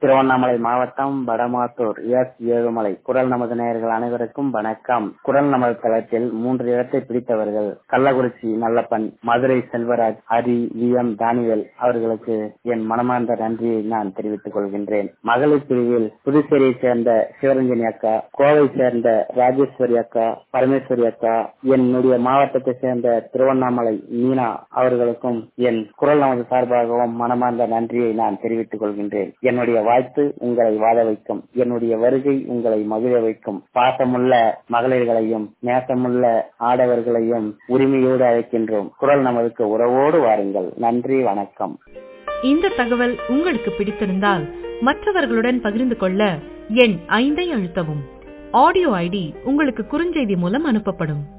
திருவண்ணாமலை மாவட்டம் வடமாத்தூர் எஸ் ஏழுமலை குரல் நமது நேயர்கள் அனைவருக்கும் வணக்கம் குரல் நமது தளத்தில் மூன்று இடத்தை பிடித்தவர்கள் Kallakurichi Nallappan Madurai Selvaraj Hari V M Daniel அவர்களுக்கு என் மனமார்ந்த நன்றியை நான் தெரிவித்துக் கொள்கின்றேன் மகளிர் பிரிவில் புதுச்சேரியை சேர்ந்த சிவரஞ்சனி அக்கா கோவை சேர்ந்த ராஜேஸ்வரி அக்கா பரமேஸ்வரி அக்கா என்னுடைய மாவட்டத்தை சேர்ந்த திருவண்ணாமலை மீனா அவர்களுக்கும் என் குரல் நமது சார்பாகவும் மனமார்ந்த நன்றியை நான் தெரிவித்துக் கொள்கின்றேன் என்னுடைய வாய்ப்பு உங்களை வாழ வைக்கும் என்னுடைய வருகை உங்களை மகிழ வைக்கும் பாசமுள்ள மகளிர்களையும் நேசமுள்ள ஆடவர்களையும் உரிமையோடு அழைக்கின்றோம் குரல் நமதுக்கு உறவோடு வாருங்கள் நன்றி வணக்கம் இந்த தகவல் உங்களுக்கு பிடித்திருந்தால் மற்றவர்களுடன் பகிர்ந்து கொள்ள எண் ஐந்தை அழுத்தவும் ஆடியோ ஐடி உங்களுக்கு குறுஞ்செய்தி மூலம் அனுப்பப்படும்